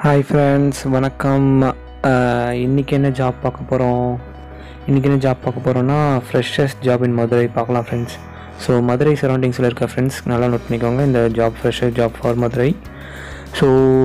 hi friends வணக்கம் அஹ், இன்னைக்கு என்ன ஜாப் பார்க்க போகிறோம் இன்றைக்கி என்ன ஜாப் பார்க்க போகிறோன்னா ஃப்ரெஷர்ஸ் ஜாப் இன் மதுரை பார்க்கலாம் ஃப்ரெண்ட்ஸ் ஸோ மதுரை சரௌண்டிங்ஸில் இருக்க ஃப்ரெண்ட்ஸ் நல்லா நோட் பண்ணிக்கோங்க இந்த job fresher job for Madurai so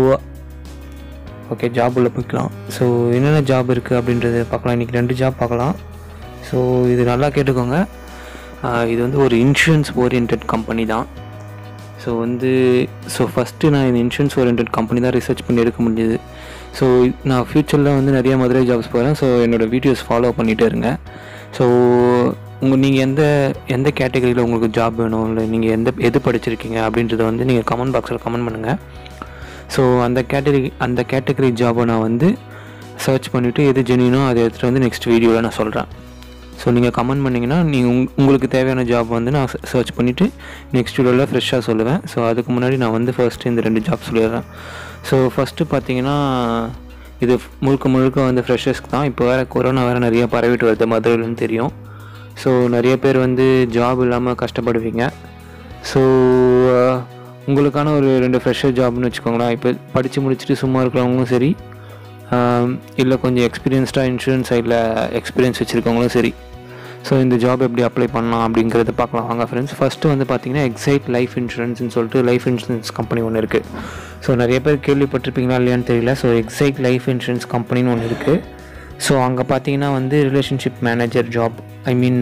okay job உள்ள போய்க்கலாம் ஸோ என்னென்ன ஜாப் இருக்குது அப்படின்றது பார்க்கலாம் இன்றைக்கி ரெண்டு ஜாப் பார்க்கலாம் ஸோ இது நல்லா கேட்டுக்கோங்க அஹ், இது வந்து ஒரு இன்சூரன்ஸ் ஓரியன்ட் கம்பெனி தான் ஸோ வந்து ஸோ ஃபஸ்ட்டு நான் இந்த இன்சூரன்ஸ் ஓரியன்ட் கம்பெனி தான் ரிசர்ச் பண்ணி எடுக்க முடிஞ்சது ஸோ நான் ஃப்யூச்சரில் வந்து நிறைய மதுரை ஜாப்ஸ் போகிறேன் ஸோ என்னோடய வீடியோஸ் ஃபாலோ பண்ணிகிட்டே இருங்க ஸோ உங்கள் நீங்கள் எந்த எந்த கேட்டகரியில் உங்களுக்கு ஜாப் வேணும் இல்லை நீங்கள் எந்த எது படிச்சிருக்கீங்க அப்படின்றத வந்து நீங்கள் கமெண்ட் பாக்ஸில் கமெண்ட் பண்ணுங்கள் ஸோ அந்த கேட்டகரி அந்த கேட்டகரி ஜாபை நான் வந்து சர்ச் பண்ணிவிட்டு எது ஜெனினோ அதை எடுத்துகிட்டு வந்து நெக்ஸ்ட் வீடியோவில் நான் சொல்கிறேன் ஸோ நீங்கள் கமெண்ட் பண்ணிங்கன்னா நீங்கள் உங் உங்களுக்கு தேவையான ஜாப் வந்து நான் சர்ச் பண்ணிவிட்டு நெக்ஸ்ட் வீடியோவில் ஃப்ரெஷ்ஷாக சொல்லுவேன் ஸோ அதுக்கு முன்னாடி நான் வந்து ஃபர்ஸ்ட்டு இந்த ரெண்டு ஜாப் சொல்லிடுறேன் ஸோ ஃபஸ்ட்டு பார்த்தீங்கன்னா இது முழுக்க முழுக்க வந்து ஃப்ரெஷர்ஸ்க்கு தான் இப்போ வேறு கொரோனா வேறு நிறைய பரவிட்டு வருது மதுரையிலன்னு தெரியும் ஸோ நிறைய பேர் வந்து ஜாப் இல்லாமல் கஷ்டப்படுவீங்க ஸோ உங்களுக்கான ஒரு ரெண்டு ஃப்ரெஷர் ஜாப்னு வச்சுக்கோங்களேன் இப்போ படித்து முடிச்சுட்டு சும்மா இருக்கிறவங்களும் சரி இல்லை கொஞ்சம் எக்ஸ்பீரியன்ஸ்டாக இன்சூரன்ஸ் சைடில் எக்ஸ்பீரியன்ஸ் வச்சுருக்கவங்களும் சரி ஸோ இந்த ஜாப் எப்படி அப்ளை பண்ணலாம் அப்படிங்கிறத பார்க்கலாம் வாங்க ஃப்ரெண்ட்ஸ் ஃபஸ்ட்டு வந்து பார்த்தீங்கன்னா எக்ஸைட் லைஃப் இன்சூரன்ஸ்னு சொல்லிட்டு லைஃப் இன்சூரன்ஸ் கம்பெனி ஒன்று இருக்குது ஸோ நிறைய பேர் கேள்விப்பட்டிருப்பீங்களா இல்லையான்னு தெரியல ஸோ எக்ஸைட் லைஃப் இன்சூரன்ஸ் கம்பெனின்னு ஒன்று இருக்குது ஸோ அங்கே பார்த்தீங்கன்னா வந்து relationship manager job I mean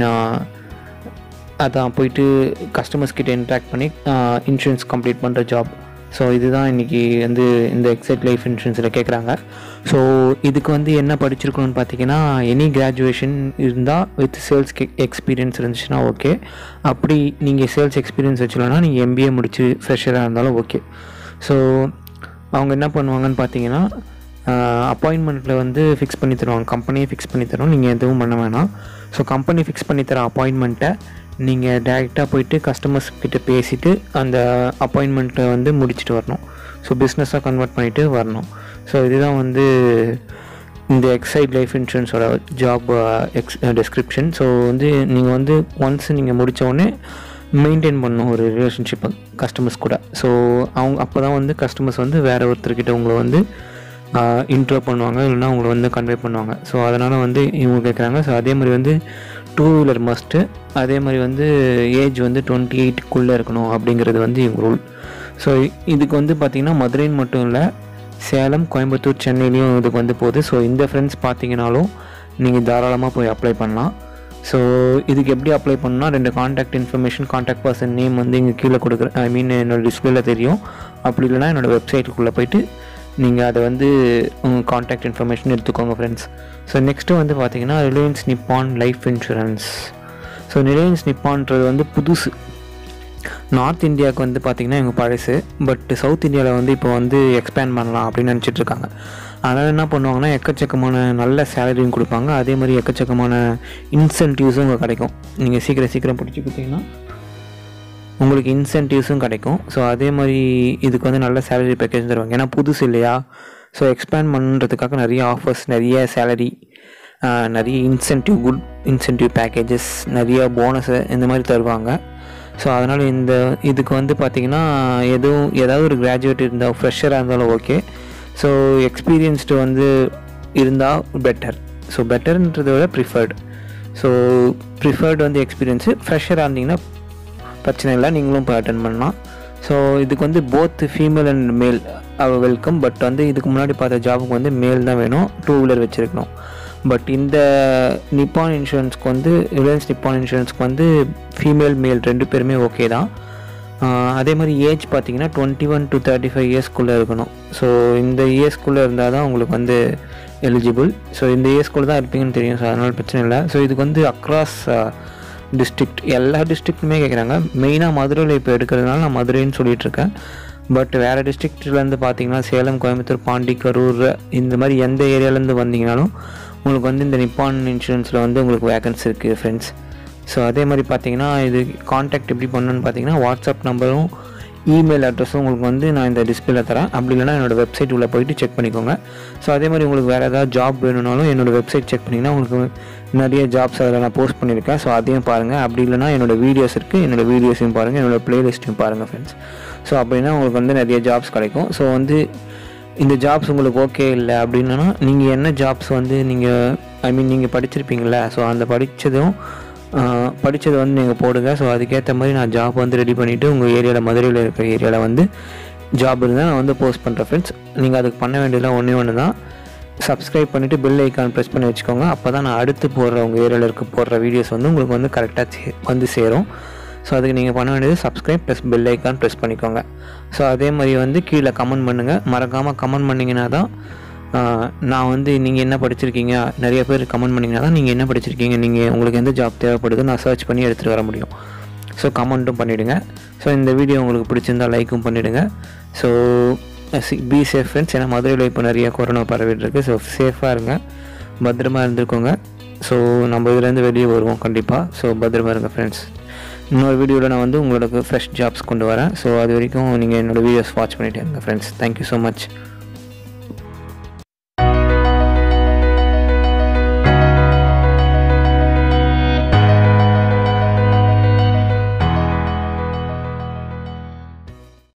அதான் போயிட்டு கஸ்டமர்ஸ் கிட்ட இன்ட்ராக்ட் பண்ணி இன்சூரன்ஸ் கம்ப்ளீட் பண்ணுற ஜாப் ஸோ இதுதான் இன்றைக்கி வந்து இந்த எக்ஸைட் லைஃப் இன்சூரன்ஸில் கேட்குறாங்க ஸோ இதுக்கு வந்து என்ன படிச்சிருக்கணும்னு பார்த்தீங்கன்னா எனி கிராஜுவேஷன் இருந்தால் வித் சேல்ஸ் எக்ஸ்பீரியன்ஸ் இருந்துச்சுன்னா ஓகே அப்படி நீங்கள் சேல்ஸ் எக்ஸ்பீரியன்ஸ் வச்சுலன்னா நீங்கள் எம்பிஏ முடிச்சு ஃப்ரெஷராக இருந்தாலும் ஓகே ஸோ அவங்க என்ன பண்ணுவாங்கன்னு பார்த்தீங்கன்னா அப்பாயின்மெண்ட்டில் வந்து ஃபிக்ஸ் பண்ணி தருவாங்க கம்பெனியே ஃபிக்ஸ் பண்ணி தரும் நீங்கள் எதுவும் பண்ண வேணாம் ஸோ கம்பெனி ஃபிக்ஸ் பண்ணி தர அப்பாயின்மெண்ட்டை நீங்கள் டேரெக்டாக போயிட்டு கஸ்டமர்ஸ் கிட்ட பேசிவிட்டு அந்த அப்பாயின்மெண்ட்டை வந்து முடிச்சுட்டு வரணும் ஸோ பிஸ்னஸாக கன்வெர்ட் பண்ணிவிட்டு வரணும் ஸோ இதுதான் வந்து இந்த எக்ஸைட் லைஃப் இன்சூரன்ஸோட ஜாப் எக்ஸ் டெஸ்கிரிப்ஷன் ஸோ வந்து நீங்கள் வந்து ஒன்ஸ் நீங்கள் முடித்த உடனே மெயின்டைன் பண்ணணும் ஒரு ரிலேஷன்ஷிப்பை கஸ்டமர்ஸ் கூட ஸோ அவங்க அப்போ தான் வந்து கஸ்டமர்ஸ் வந்து வேறு ஒருத்தர்கிட்ட உங்களை வந்து இன்ட்ரோ பண்ணுவாங்க இல்லைன்னா உங்களை வந்து கன்வே பண்ணுவாங்க ஸோ அதனால் வந்து இவங்க கேட்குறாங்க ஸோ அதே மாதிரி வந்து டூ வீலர் மஸ்ட்டு அதே மாதிரி வந்து ஏஜ் வந்து டுவெண்ட்டி எயிட்டுக்குள்ளே இருக்கணும் அப்படிங்கிறது வந்து இவங்க ரூல் ஸோ இதுக்கு வந்து பார்த்திங்கன்னா மதுரைன்னு மட்டும் இல்லை சேலம் கோயம்புத்தூர் சென்னையிலையும் இதுக்கு வந்து போகுது ஸோ இந்த ஃப்ரெண்ட்ஸ் பார்த்தீங்கனாலும் நீங்கள் தாராளமாக போய் அப்ளை பண்ணலாம் ஸோ இதுக்கு எப்படி அப்ளை பண்ணால் ரெண்டு contact information contact person name வந்து இங்கே கீழே கொடுக்குறேன் ஐ மீன் என்னோடய டிஸ்பிளேல தெரியும் அப்படி இல்லைனா என்னோடய வெப்சைட்டுக்குள்ளே போயிட்டு நீங்கள் அதை வந்து உங்கள் காண்டாக்ட் இன்ஃபர்மேஷன் எடுத்துக்கோங்க ஃப்ரெண்ட்ஸ் ஸோ நெக்ஸ்ட்டு வந்து பார்த்தீங்கன்னா Reliance Nippon life insurance so Reliance நிப்பான்றது வந்து புதுசு நார்த் இந்தியாவுக்கு வந்து பார்த்திங்கன்னா இவங்க பழசு பட் சவுத் இந்தியாவில் வந்து இப்போ வந்து எக்ஸ்பேண்ட் பண்ணலாம் அப்படின்னு நினச்சிட்டு இருக்காங்க அதனால் என்ன பண்ணுவாங்கன்னா எக்கச்சக்கமான நல்ல சேலரியும் கொடுப்பாங்க அதே மாதிரி எக்கச்சக்கமான இன்சென்டிவ்ஸும் உங்கள் கிடைக்கும் நீங்கள் சீக்கிரம் சீக்கிரம் பிடிச்சி கொடுத்தீங்கன்னா உங்களுக்கு இன்சென்டிவ்ஸும் கிடைக்கும் ஸோ அதே மாதிரி இதுக்கு வந்து நல்ல சேலரி பேக்கேஜ் தருவாங்க ஏன்னா புதுசு இல்லையா ஸோ எக்ஸ்பேண்ட் பண்ணுறதுக்காக நிறைய ஆஃபர்ஸ் நிறைய சேலரி நிறைய இன்சென்டிவ் குட் இன்சென்டிவ் பேக்கேஜஸ் நிறைய போனஸு இந்த மாதிரி தருவாங்க ஸோ அதனால் இந்த இதுக்கு வந்து பார்த்திங்கன்னா எதுவும் ஏதாவது ஒரு கிராஜுவேட் இருந்தால் ஃப்ரெஷராக இருந்தாலும் ஓகே ஸோ எக்ஸ்பீரியன்ஸ்டு வந்து இருந்தால் பெட்டர் ஸோ பெட்டர்ன்றதை விட ப்ரிஃபர்டு ஸோ ப்ரிஃபர்டு வந்து எக்ஸ்பீரியன்ஸு ஃப்ரெஷராக இருந்தீங்கன்னா பிரச்சனை இல்லை நீங்களும் போய் அட்டன் பண்ணலாம் ஸோ இதுக்கு வந்து both female and male welcome but வந்து இதுக்கு முன்னாடி பார்த்த ஜாபுக்கு வந்து மேல் தான் வேணும் டூ வீலர் வச்சுருக்கணும் பட் இந்த நிப்பான் இன்சூரன்ஸ்க்கு வந்து ரிலையன்ஸ் நிப்பான் இன்சூரன்ஸ்க்கு வந்து ஃபீமேல் மேல் ரெண்டு பேருமே ஓகே தான் அதே மாதிரி ஏஜ் பார்த்தீங்கன்னா twenty one to thirty five இயர்ஸ்க்குள்ளே இருக்கணும் ஸோ இந்த இயர்ஸ்க்குள்ளே இருந்தால் தான் உங்களுக்கு வந்து எலிஜிபிள் ஸோ இந்த இயர்ஸ்க்குள்ளே தான் இருப்பீங்கன்னு தெரியும் ஸோ அதனால் பிரச்சனை இல்லை ஸோ இதுக்கு வந்து அக்ராஸ் டிஸ்ட்ரிக்ட் எல்லா டிஸ்ட்ரிக்ட்டுமே கேட்குறாங்க மெயினாக மதுரையில் இப்போ எடுக்கிறதுனால நான் மதுரைன்னு சொல்லிட்டு இருக்கேன் பட் வேறு டிஸ்ட்ரிக்ட்லேருந்து பார்த்தீங்கன்னா சேலம் கோயம்புத்தூர் பாண்டி கரூர் இந்த மாதிரி எந்த ஏரியாலேருந்து வந்தீங்கனாலும் உங்களுக்கு வந்து இந்த நிப்பான் இன்சூரன்ஸில் வந்து உங்களுக்கு வேகன்சி இருக்குது ஃப்ரெண்ட்ஸ் ஸோ அதே மாதிரி பார்த்தீங்கன்னா இது காண்டாக்ட் எப்படி பண்ணணுன்னு பார்த்தீங்கன்னா வாட்ஸ்அப் நம்பரும் இமெயில் அட்ரஸும் உங்களுக்கு வந்து நான் இந்த டிஸ்பிளே தரேன் அப்படி இல்லைனா என்னோடய வெப்சைட் உள்ளே போயிட்டு செக் பண்ணிக்கோங்க ஸோ அதே மாதிரி உங்களுக்கு வேறு ஏதாவது ஜாப் வேணும்னாலும் என்னோடய வெப்சைட் செக் பண்ணிங்கன்னா உங்களுக்கு நிறைய ஜாப்ஸ் அதில் நான் போஸ்ட் பண்ணியிருக்கேன் ஸோ அதையும் பாருங்கள் அப்படி இல்லைனா என்னோடய வீடியோஸ் இருக்குது என்னோடய வீடியோஸையும் பாருங்கள் என்னோடய ப்ளேலிஸ்ட்டையும் பாருங்கள் ஃப்ரெண்ட்ஸ் ஸோ அப்படின்னா உங்களுக்கு வந்து நிறைய ஜாப்ஸ் கிடைக்கும் ஸோ வந்து இந்த ஜாப்ஸ் உங்களுக்கு ஓகே இல்லை அப்படின்னா நீங்கள் என்ன ஜாப்ஸ் வந்து நீங்கள் ஐ மீன் நீங்கள் படிச்சிருப்பீங்களே ஸோ அந்த படித்ததும் படித்ததை வந்து நீங்கள் போடுங்க ஸோ அதுக்கேற்ற மாதிரி நான் ஜாப் வந்து ரெடி பண்ணிவிட்டு உங்கள் ஏரியாவில் மதுரையில் இருக்கிற ஏரியாவில் வந்து ஜாப் இருந்தால் நான் வந்து போஸ்ட் பண்ணுறேன் ஃப்ரெண்ட்ஸ் நீங்கள் அதுக்கு பண்ண வேண்டியதெல்லாம் ஒன்றே ஒன்று தான் சப்ஸ்கிரைப் பண்ணிவிட்டு பெல் ஐக்கான் ப்ரெஸ் பண்ணி வச்சுக்கோங்க அப்போ தான் நான் அடுத்து போடுற உங்கள் ஏரியாவில் இருக்க போடுற வீடியோஸ் வந்து உங்களுக்கு வந்து கரெக்டாக வந்து சேரும் ஸோ அதுக்கு நீங்கள் பண்ண வேண்டியது subscribe plus bell icon press பண்ணிக்கோங்க ஸோ அதே மாதிரி வந்து கீழே கமெண்ட் பண்ணுங்கள் மறக்காமல் கமெண்ட் பண்ணிங்கன்னா தான் ஆஹ், நான் வந்து நீங்கள் என்ன படிச்சிருக்கீங்க நிறைய பேர் கமெண்ட் பண்ணிங்கன்னா தான் நீங்கள் என்ன படிச்சிருக்கீங்க நீங்கள் உங்களுக்கு எந்த ஜாப் தேவைப்படுது நான் சர்ச் பண்ணி எடுத்துகிட்டு வர முடியும் ஸோ கமெண்ட்டும் பண்ணிவிடுங்க ஸோ இந்த வீடியோ உங்களுக்கு பிடிச்சிருந்தா லைக்கும் பண்ணிவிடுங்க ஸோ பி சேஃப் ஃப்ரெண்ட்ஸ் ஏன்னா மதுரையில் இப்போ நிறைய கொரோனா பரவிட்டு இருக்கு ஸோ சேஃபாக இருங்க பத்திரமா இருந்துக்கோங்க ஸோ நம்ம இதுலேருந்து வெளியே வருவோம் கண்டிப்பாக ஸோ பத்திரமா இருங்க ஃப்ரெண்ட்ஸ் இன்னொரு வீடியோவில் நான் வந்து உங்களுக்கு ஃப்ரெஷ் ஜாப்ஸ் கொண்டு வரேன் ஸோ அது வரைக்கும் நீங்கள் என்னோடய வீடியோஸ் வாட்ச் பண்ணிட்டே இருங்க ஃப்ரெண்ட்ஸ் தேங்க்யூ ஸோ மச்